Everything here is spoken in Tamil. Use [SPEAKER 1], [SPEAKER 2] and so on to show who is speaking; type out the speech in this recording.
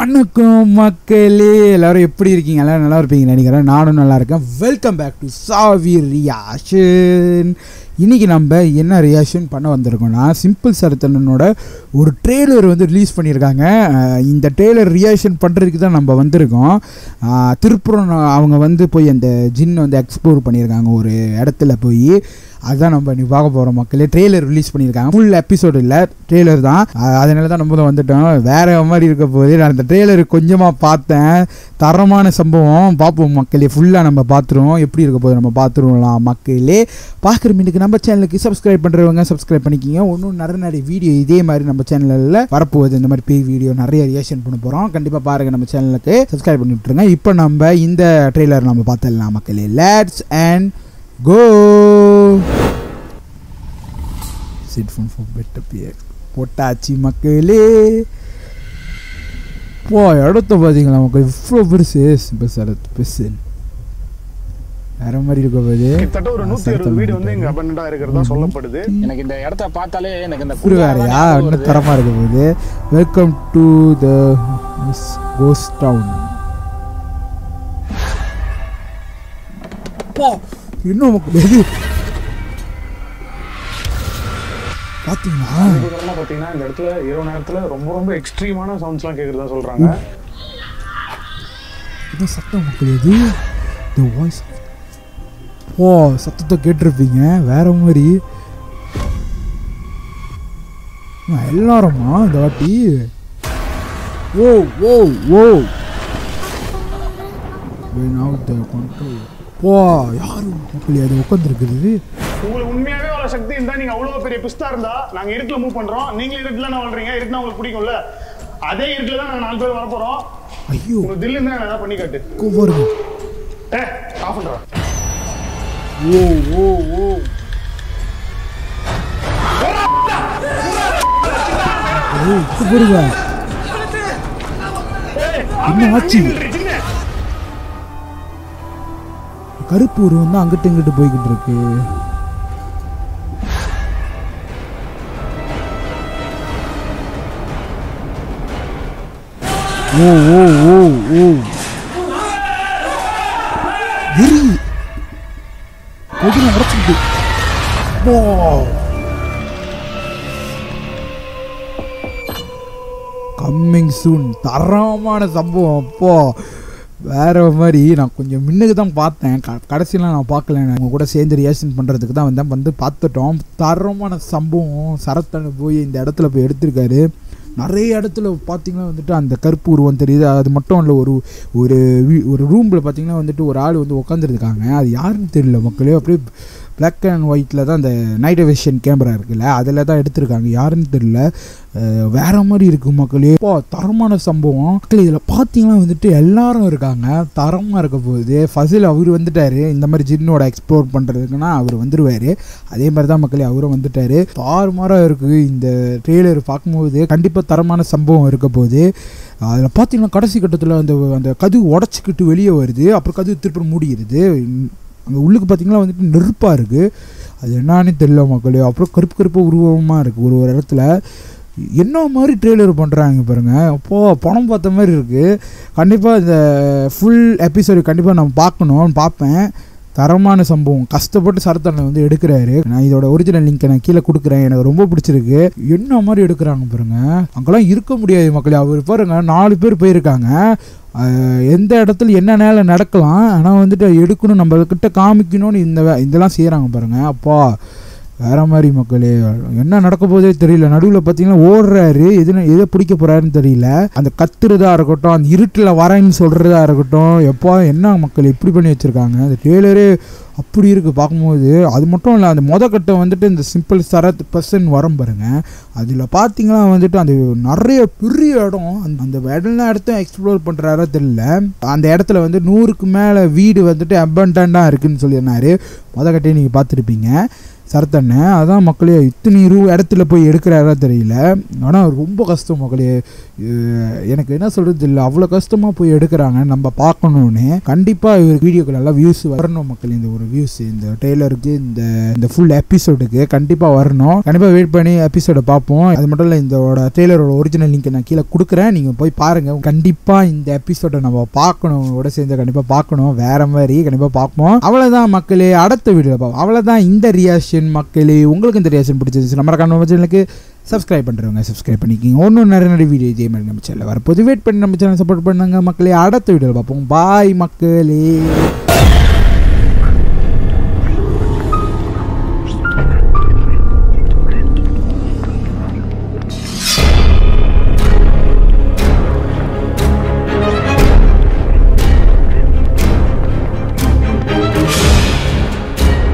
[SPEAKER 1] வணக்கம் மக்களே எல்லாரும் எப்படி இருக்கீங்க எல்லாரும் நல்லா இருப்பீங்க நினைக்கிறேன் நானும் நல்லா இருக்கேன் வெல்கம் பேக் டு சாவி ரியாஷன் இன்னைக்கு நம்ம என்ன ரியாக்ஷன் பண்ண வந்திருக்கோம்னா சிம்பிள் சரத்தனனோட ஒரு ட்ரெய்லர் வந்து ரிலீஸ் பண்ணியிருக்காங்க அஹ் இந்த ட்ரெய்லர் ரியாக்ஷன் பண்ணுறதுக்கு தான் நம்ம வந்திருக்கோம் அஹ் திருப்புறம் அவங்க வந்து போய் அந்த ஜின் வந்து எக்ஸ்ப்ளோர் பண்ணியிருக்காங்க ஒரு இடத்துல போய் அதுதான் நம்ம நீ பார்க்க போகிறோம் மக்களே ட்ரெய்லர் ரிலீஸ் பண்ணியிருக்காங்க ஃபுல் எபிசோடு இல்லை ட்ரெய்லர் தான் அஹ் அதனால தான் நம்ம தான் வந்துட்டோம் வேற மாதிரி இருக்க போது நான் அந்த ட்ரெய்லர் கொஞ்சமாக பார்த்தேன் தரமான சம்பவம் பார்ப்போம் மக்களே ஃபுல்லாக நம்ம பார்த்துருவோம் எப்படி இருக்க போது நம்ம பார்த்துருவோம்லாம் மக்களே பார்க்குற மீனுக்கு நம்ம சேனலுக்கு சப்ஸ்கிரைப் பண்ணுறவங்க சப்ஸ்கிரைப் பண்ணிக்கிங்க ஒன்றும் நிறைய நிறைய வீடியோ இதே மாதிரி நம்ம சேனலில் வரப்போகுது இந்த மாதிரி பேய் வீடியோ நிறைய ரியாக்ஷன் பண்ண போகிறோம் கண்டிப்பாக பாருங்கள் நம்ம சேனலுக்கு சப்ஸ்கிரைப் பண்ணி விட்டுருங்க இப்போ நம்ம இந்த ட்ரெய்லர் நம்ம பார்த்துடலாம் மக்களே let's and go sit phone for better பியர் போட்டாச்சு மக்களே போ இடத்த பார்த்தீங்களா மக்கள் இவ்வளோ பெருசு இப்போ சார் பெருசு வேற மாதிரி இருக்க போது
[SPEAKER 2] கிட்டத்தட்ட ஒரு நூத்தி அறுபது வீடு வந்து இங்க அபண்டா இருக்கிறதா சொல்லப்படுது
[SPEAKER 3] எனக்கு இந்த இடத்த பார்த்தாலே எனக்கு இந்த
[SPEAKER 1] இப்படி வேறையா இன்னும் தரமாக இருக்க போகுது welcome to the ghost town போ இன்னும் மக்கள் எது பார்த்தீங்களா
[SPEAKER 2] உதாரணமா பாத்தீங்கன்னா இந்த இடத்துல இரவு நேரத்துல ரொம்ப ரொம்ப எக்ஸ்ட்ரீமான சவுண்ட்ஸ் எல்லாம் கேக்குறதா சொல்றாங்க
[SPEAKER 1] என்ன சத்தம் மக்கள் இது த வாய்ஸ் ஓ சத்தத்தை கேட்டிருப்பீங்க வேற மாதிரி ஆ, எல்லாருமா இந்த வாட்டி ஓ ஓ ஓ கண்ட்ரோல் போ யாரு மக்கள் அது உட்காந்துருக்குது
[SPEAKER 2] உங்களுக்கு உண்மையாவே அவ்வளவு சக்தி இருந்தா நீங்க அவ்வளவு பெரிய பிஸ்தா இருந்தா நாங்க இருட்டுல மூவ் பண்றோம் நீங்களும் இருட்டுல நான் வாழ்றீங்க இருட்டுனா உங்களுக்கு பிடிக்கும்ல அதே இருட்டுல தான் நாங்க நாலு பேர் வர போறோம்
[SPEAKER 1] ஐயோ
[SPEAKER 2] உங்களுக்கு தில்லு இருந்தா ஏதாவது பண்ணி காட்டு
[SPEAKER 1] கோவருங்க
[SPEAKER 2] ஏ ஆஃப் பண்றா
[SPEAKER 1] ஓ ஓ ஓ ஏய், இப்ப பாருங்க என்ன ஆச்சு கருப்பு உருவம் தான் அங்கிட்டு இங்கிட்டு போய்கிட்டு இருக்கு ஓ ஓ ஓ ஓ வெறி கொடின உடச்சிட்டு போ கம்மிங் சூன் தரமான சம்பவம் அப்போ வேற மாதிரி நான் கொஞ்சம் முன்னுக்கு தான் பார்த்தேன் க கடைசியில் நான் பார்க்கல நான் உங்க கூட சேர்ந்து ரியாக்ஷன் பண்ணுறதுக்கு தான் வந்தேன் வந்து பார்த்துட்டோம் தரமான சம்பவம் சரத்தனை போய் இந்த இடத்துல போய் எடுத்திருக்காரு நிறைய இடத்துல பார்த்தீங்கன்னா வந்துட்டு அந்த கருப்பு உருவம் தெரியுது அது மட்டும் இல்லை ஒரு ஒரு வீ ஒரு ரூமில் பார்த்தீங்கன்னா வந்துட்டு ஒரு ஆள் வந்து உட்காந்துருக்காங்க அது யாருன்னு தெரியல மக்களே அப்படியே பிளாக் அண்ட் ஒயிட்டில் தான் அந்த நைட் விஷன் கேமரா இருக்குல்ல அதில் தான் எடுத்திருக்காங்க யாருன்னு தெரியல அஹ் வேற மாதிரி இருக்கு மக்களே இப்போ தரமான சம்பவம் மக்கள் இதில் பார்த்தீங்கன்னா வந்துட்டு எல்லாரும் இருக்காங்க தரமாக இருக்க போகுது ஃபசில் அவர் வந்துட்டாரு இந்த மாதிரி ஜின்னோட எக்ஸ்ப்ளோர் பண்ணுறதுக்குன்னா அவர் வந்துருவாரு அதே மாதிரி தான் மக்களே அவரும் வந்துட்டாரு தாறுமாறாக இருக்குது இந்த ட்ரெய்லர் பார்க்கும்போது கண்டிப்பாக தரமான சம்பவம் இருக்க போகுது அதில் பார்த்தீங்கன்னா கடைசி கட்டத்தில் அந்த அந்த கது உடச்சிக்கிட்டு வெளியே வருது அப்புறம் கது திருப்பி மூடிடுது அங்கே உள்ளுக்கு பார்த்தீங்கன்னா வந்துட்டு நெருப்பாக இருக்குது அது என்னன்னு தெரியல மக்களே அப்புறம் கருப்பு கருப்பு உருவமாக இருக்குது ஒரு ஒரு இடத்துல என்ன மாதிரி ட்ரெய்லர் பண்ணுறாங்க பாருங்க அப்போது பணம் பார்த்த மாதிரி இருக்குது கண்டிப்பாக இந்த ஃபுல் எபிசோடு கண்டிப்பாக நான் பார்க்கணும் பார்ப்பேன் தரமான சம்பவம் கஷ்டப்பட்டு சரத்தனை வந்து எடுக்கிறாரு நான் இதோட ஒரிஜினல் லிங்க்கை நான் கீழே கொடுக்குறேன் எனக்கு ரொம்ப பிடிச்சிருக்கு என்ன மாதிரி எடுக்கிறாங்க பாருங்க அங்கெல்லாம் இருக்க முடியாது மக்களே அவர் பாருங்க நாலு பேர் போயிருக்காங்க அஹ் எந்த இடத்துல என்ன நேர நடக்கலாம் ஆனால் வந்துட்டு எடுக்கணும் நம்மக்கிட்ட காமிக்கணும்னு இந்த வே- இதெல்லாம் செய்கிறாங்க பாருங்க அப்பா வேற மாதிரி மக்களே என்ன நடக்க போதே தெரியல நடுவில் பார்த்தீங்கன்னா ஓடுறாரு எது எதை பிடிக்க போறாருன்னு தெரியல அந்த கத்துறதா இருக்கட்டும் அந்த இருட்டில் வரேன்னு சொல்றதா இருக்கட்டும் எப்போ என்ன மக்கள் இப்படி பண்ணி வச்சிருக்காங்க அந்த டேலரே அப்படி இருக்கு பார்க்கும்போது அது மட்டும் இல்லை அந்த மொத கட்டம் வந்துட்டு இந்த சிம்பிள் சரத் பர்சன் வரும் பாருங்க அதில் பார்த்தீங்கன்னா வந்துட்டு அந்த நிறைய பெரிய இடம் அந்த அந்த எல்லா இடத்தையும் எக்ஸ்ப்ளோர் பண்ணுறாரோ தெரியல அந்த இடத்துல வந்து நூறுக்கு மேலே வீடு வந்துட்டு அபண்டண்டாக இருக்குன்னு சொல்லியிருந்தாரு மொத கட்டையை நீங்கள் பார்த்துருப்பீங்க சரத்தண்ணே அதான் மக்களே இத்தனை இரு இடத்துல போய் எடுக்கிறாரா தெரியல ஆனால் ரொம்ப கஷ்டம் மக்களே அஹ் எனக்கு என்ன சொல்கிறது இல்லை அவ்வளோ கஷ்டமாக போய் எடுக்கிறாங்க நம்ம பார்க்கணுன்னு கண்டிப்பாக இவர் வீடியோக்கு நல்லா வியூஸ் வரணும் மக்கள் இந்த ஒரு வியூஸ் இந்த டெய்லருக்கு இந்த இந்த ஃபுல் எபிசோடுக்கு கண்டிப்பாக வரணும் கண்டிப்பாக வெயிட் பண்ணி எபிசோடை பார்ப்போம் அது மட்டும் இல்லை இதோட டெய்லரோட ஒரிஜினல் லிங்க் நான் கீழே கொடுக்குறேன் நீங்கள் போய் பாருங்கள் கண்டிப்பாக இந்த எபிசோடை நம்ம பார்க்கணும் கூட சேர்ந்து கண்டிப்பாக பார்க்கணும் வேற மாதிரி கண்டிப்பாக பார்ப்போம் அவ்வளோதான் மக்களே அடுத்த வீடியோவில் பார்ப்போம் அவ்வளோதான் இந்த ரியாக்ஷன் மக்களே உங்களுக்கு இந்த ரியாக்ஷன் பிடிச்சிருந்துச்சு நம்ம கண்ணு சேனலுக்கு சப்ஸ்கிரைப் பண்ணுறவங்க சப்ஸ்கிரைப் பண்ணிக்கிங்க ஒன்றும் நிறைய நிறைய வீடியோ இதே மாதிரி நம்ம சேனலில் வரப்போது வெயிட் பண்ணி நம்ம சேனல் சப்போர்ட் பண்ணுங்க மக்களே அடுத்த வீடியோவில் பார்ப்போம் பாய் மக்களே